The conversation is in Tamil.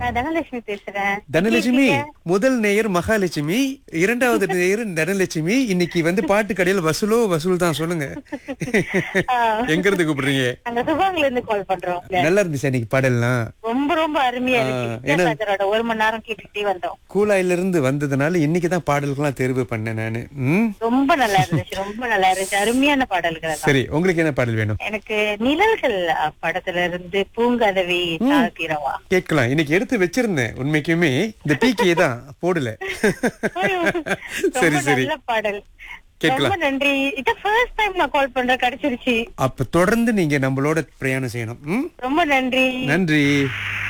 நான் தனலட்சுமி பேசுறேன் தனலட்சுமி எப்படி இருக்கீங்க? முதல் நேயர் மகாலட்சுமி இரண்டாவது நேயர் தனலட்சுமி இன்னைக்கு வந்து பாட்டு கடையில வசூலோ வசூல் தான் சொல்லுங்க ஆ. எங்க இருந்து கூப்பிடுறீங்க நாங்க சுபாங்ல இருந்து கால் பண்றோம் நல்லா இருந்துச்சு அன்னைக்கு பாடல்லாம் ரொம்ப ரொம்ப அருமையா இருக்கு ஆ, ஏன்னா- வித்யாசாகரோட ஒரு மணி நேரம் கேட்டுக்கிட்டே வந்தோம் கூலாயில இருந்து வந்ததுனால இன்னைக்கு தான் பாடல்கள்லாம் தேர்வு பண்ணேன் நானு ம் ரொம்ப நல்லா இருந்துச்சு ரொம்ப நல்லா இருந்துச்சு அருமையான பாடல்கள் தான் சரி உங்களுக்கு என்ன பாடல் வேணும் எனக்கு நிழல்கள் அ, படத்துல இருந்து பூங்கதவி தாழ்த்திரவா கேட்கலாம் இன்னைக்கு எடுத்து வச்சிருந்தேன் உண்மைக்குமே இந்த பிகே தான் போடல சரி ரொம்ப சரி நல்ல பாடல் கேட்கலாம். ரொம்ப நன்றி இதான் ஃபர்ஸ்ட் டைம் நான் கால் பண்றேன் கிடைச்சிருச்சு அப்ப தொடர்ந்து நீங்க நம்மளோட பிரயாணம் செய்யணும் ம்? ரொம்ப நன்றி நன்றி